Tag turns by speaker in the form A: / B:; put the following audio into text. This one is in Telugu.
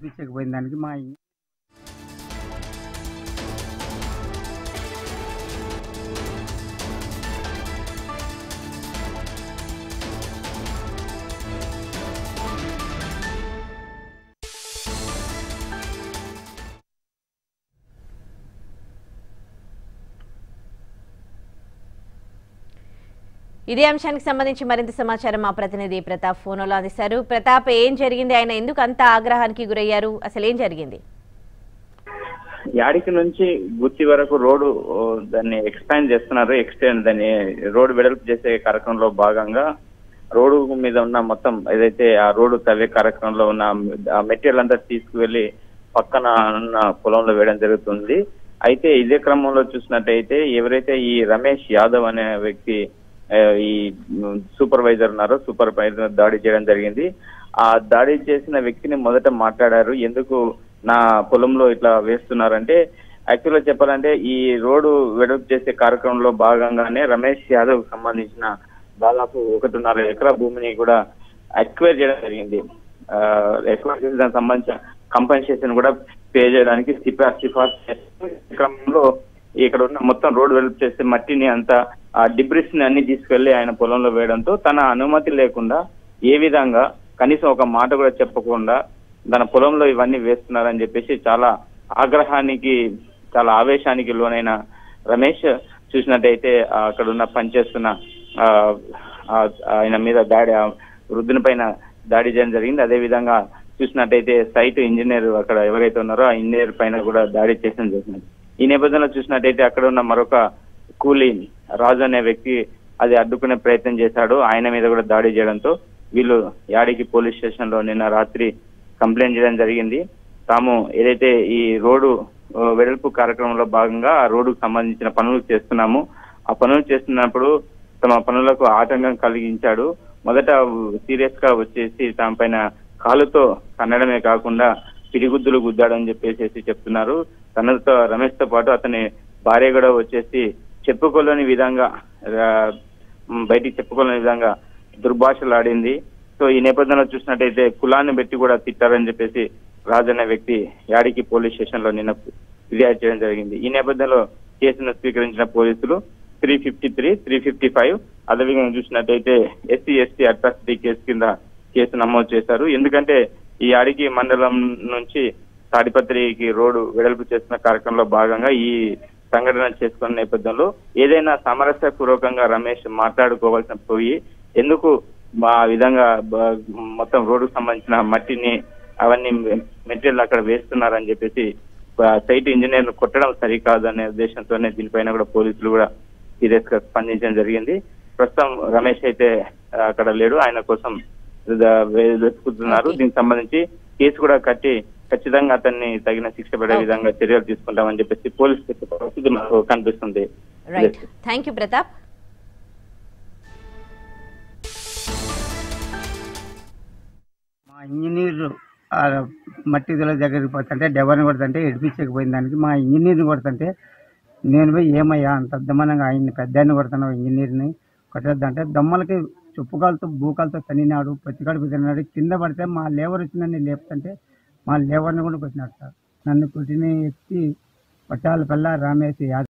A: ఏడిపించకపోయిన దానికి మా
B: ఇదే అంశానికి సంబంధించి మరింత సమాచారం మా ప్రతినిధి ప్రతాప్ ఫోన్లో అందిస్తారు ప్రతాప్ ఏం జరిగింది ఆయన ఎందుకు అంత ఆగ్రహానికి గురయ్యారు అసలు ఏం జరిగింది
C: యాడికి నుంచి గుత్తి వరకు రోడ్డు ఓ, దాన్ని ఎక్స్పాండ్ చేస్తున్నారు ఎక్స్టెండ్ దాన్ని రోడ్డు వెడల్పు చేసే కార్యక్రమంలో భాగంగా రోడ్డు మీద ఉన్న మొత్తం ఏదైతే ఆ రోడ్డు తవ్వే కార్యక్రమంలో ఉన్న ఆ మెటీరియల్ అంతా తీసుకువెళ్లి పక్కన ఉన్న పొలంలో వేయడం జరుగుతుంది అయితే ఇదే క్రమంలో చూసినట్టయితే ఎవరైతే ఈ రమేష్ యాదవ్ అనే వ్యక్తి ఆ, ఈ సూపర్వైజర్ ఉన్నారో సూపర్వైజర్ దాడి చేయడం జరిగింది ఆ దాడి చేసిన వ్యక్తిని మొదట మాట్లాడారు ఎందుకు నా పొలంలో ఇట్లా వేస్తున్నారంటే యాక్చువల్ గా చెప్పాలంటే ఈ రోడ్డు వెడల్పు చేసే కార్యక్రమంలో భాగంగానే రమేష్ యాదవ్ సంబంధించిన దాదాపు ఒకటిన్నర ఎకరా భూమిని కూడా అక్వైర్ చేయడం జరిగింది ఎక్వైర్ చేసిన దానికి సంబంధించిన కంపెన్సేషన్ కూడా పే చేయడానికి సిఫార్సు సిఫార్సు చేస్తూ ఈ క్రమంలో ఇక్కడ ఉన్న మొత్తం రోడ్డు వెడల్పు చేసే మట్టిని అంతా ఆ డిబ్రిస్ ని అన్ని తీసుకెళ్లి ఆయన పొలంలో వేయడంతో తన అనుమతి లేకుండా ఏ విధంగా కనీసం ఒక మాట కూడా చెప్పకుండా తన పొలంలో ఇవన్నీ వేస్తున్నారని చెప్పేసి చాలా ఆగ్రహానికి చాలా ఆవేశానికి లోనైన రమేష్ చూసినట్టయితే ఆ, అక్కడ ఉన్న పనిచేస్తున్న ఆ, ఆ, ఆయన మీద దాడి ఆ వృద్ధుని పైన దాడి చేయడం జరిగింది అదే విధంగా చూసినట్టయితే సైట్ ఇంజనీర్ అక్కడ ఎవరైతే ఉన్నారో ఆ ఇంజనీర్ పైన కూడా దాడి చేయడం జరిగింది ఈ నేపథ్యంలో చూసినట్టయితే అక్కడ ఉన్న మరొక కూలీ రాజు అనే వ్యక్తి అది అడ్డుకునే ప్రయత్నం చేశాడు ఆయన మీద కూడా దాడి చేయడంతో వీళ్ళు యాడికి పోలీస్ స్టేషన్ లో నిన్న రాత్రి కంప్లైంట్ చేయడం జరిగింది తాము ఏదైతే ఈ రోడ్డు ఆ, వెడల్పు కార్యక్రమంలో భాగంగా ఆ రోడ్డుకు సంబంధించిన పనులు చేస్తున్నాము ఆ పనులు చేస్తున్నప్పుడు తమ పనులకు ఆటంకం కలిగించాడు మొదట సీరియస్ గా వచ్చేసి తమ పైన కాలుతో కన్నడమే కాకుండా పిడిగుద్దులు గుద్దాడని చెప్పేసి చెప్తున్నారు తనతో రమేష్ తో పాటు అతని భార్య కూడా వచ్చేసి చెప్పుకోలేని విధంగా ఆ, మ్, బయటికి చెప్పుకోలేని విధంగా దుర్భాషలు ఆడింది సో ఈ నేపథ్యంలో చూసినట్టయితే కులాన్ని పెట్టి కూడా తిట్టారని చెప్పేసి రాజు అనే వ్యక్తి యాడికి పోలీస్ స్టేషన్ లో నిన్న ఫిర్యాదు చేయడం జరిగింది ఈ నేపథ్యంలో కేసును స్వీకరించిన పోలీసులు three fifty three three fifty five అదేవిధంగా చూసినట్టయితే ఎస్సీ ఎస్టీ అట్రాసిటీ కేసు కింద కేసు నమోదు చేశారు ఎందుకంటే ఈ యాడికి మండలం నుంచి తాడిపత్రికి రోడ్డు వెడల్పు చేస్తున్న కార్యక్రమంలో భాగంగా ఈ సంఘటన చేసుకున్న నేపథ్యంలో ఏదైనా సామరస్య పూర్వకంగా రమేష్ మాట్లాడుకోవాల్సిన పోయి ఎందుకు ఆ విధంగా బ- మొత్తం రోడ్డుకు సంబంధించిన మట్టిని అవన్నీ మెటీరియల్ అక్కడ వేస్తున్నారని చెప్పేసి ఆ సైట్ ఇంజనీర్ కొట్టడం సరికాదు అనే ఉద్దేశంతోనే దీనిపైన కూడా పోలీసులు కూడా సీరియస్ గా స్పందించడం జరిగింది ప్రస్తుతం రమేష్ అయితే ఆ, అక్కడ లేడు ఆయన కోసం ద- వే- వెతుకుతున్నారు
B: Okay.
C: దీనికి సంబంధించి కేసు కూడా కట్టి ఖచ్చితంగా అతన్ని తగిన శిక్ష పడే
B: Okay.
C: విధంగా చర్యలు తీసుకుంటామని చెప్పేసి పోలీసు చెప్పే పరిస్థితి మనకు కనిపిస్తుంది
B: రైట్ థ్యాంక్ యూ ప్రతాప్
A: మా ఇంజనీర్ ఆ మట్టి ఇదిలో దగ్గరికి పోతుంటే డెవర్ని కొడుతుంటే ఏడిపించకపోయిన దానికి మా ఇంజనీర్ని కొడుతుంటే నేను పోయి ఏమయ్యా అంత దమ్మనంగా ఆయన్ని పెద్దాన్ని కొడుతున్నావు ఇంజనీర్ని కొట్టద్దంటే దమ్మలకి చుప్పుకాలతో బూకాలతో తనినాడు పచ్చికాడు తిన్నాడు కింద పడితే మా లేబర్ వచ్చి నన్ను లేపుతుంటే మా లేబర్ని కూడా కొట్టినాడు సార్ నన్ను కొట్టిన ఎత్తి పట్టాల పిల్ల రామేసి యాదవ్